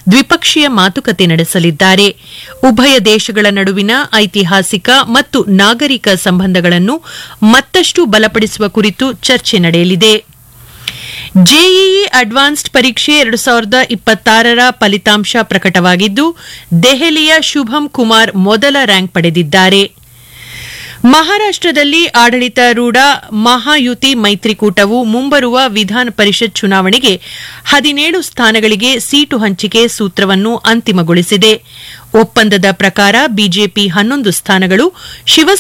ದ್ವಿಪಕ್ಷೀಯ ಮಾತುಕತೆ ನಡೆಸಲಿದ್ದಾರೆ ಉಭಯ ದೇಶಗಳ ನಡುವಿನ ಐತಿಹಾಸಿಕ ಮತ್ತು ನಾಗರಿಕ ಸಂಬಂಧಗಳನ್ನು ಮತ್ತಷ್ಟು ಬಲಪಡಿಸುವ ಕುರಿತು ಚರ್ಚೆ ನಡೆಯಲಿದೆ ಜೆಇಇ ಅಡ್ವಾನ್ಸ್ಡ್ ಪರೀಕ್ಷೆ ಎರಡು ಸಾವಿರದ ಇಪ್ಪತ್ತಾರರ ಫಲಿತಾಂಶ ಪ್ರಕಟವಾಗಿದ್ದು ದೆಹಲಿಯ ಶುಭಂ ಕುಮಾರ್ ಮೊದಲ ರ್ಯಾಂಕ್ ಪಡೆದಿದ್ದಾರೆ ಮಹಾರಾಷ್ಟದಲ್ಲಿ ಆಡಳಿತಾರೂಢ ಮಹಾಯುತಿ ಮೈತ್ರಿಕೂಟವು ಮುಂಬರುವ ವಿಧಾನ ಪರಿಷತ್ ಚುನಾವಣೆಗೆ ಹದಿನೇಳು ಸ್ಥಾನಗಳಿಗೆ ಸೀಟು ಹಂಚಿಕೆ ಸೂತ್ರವನ್ನು ಅಂತಿಮಗೊಳಿಸಿದೆ ಒಪ್ಪಂದದ ಪ್ರಕಾರ ಬಿಜೆಪಿ ಹನ್ನೊಂದು ಸ್ಥಾನಗಳು ಶಿವಸೇನೆ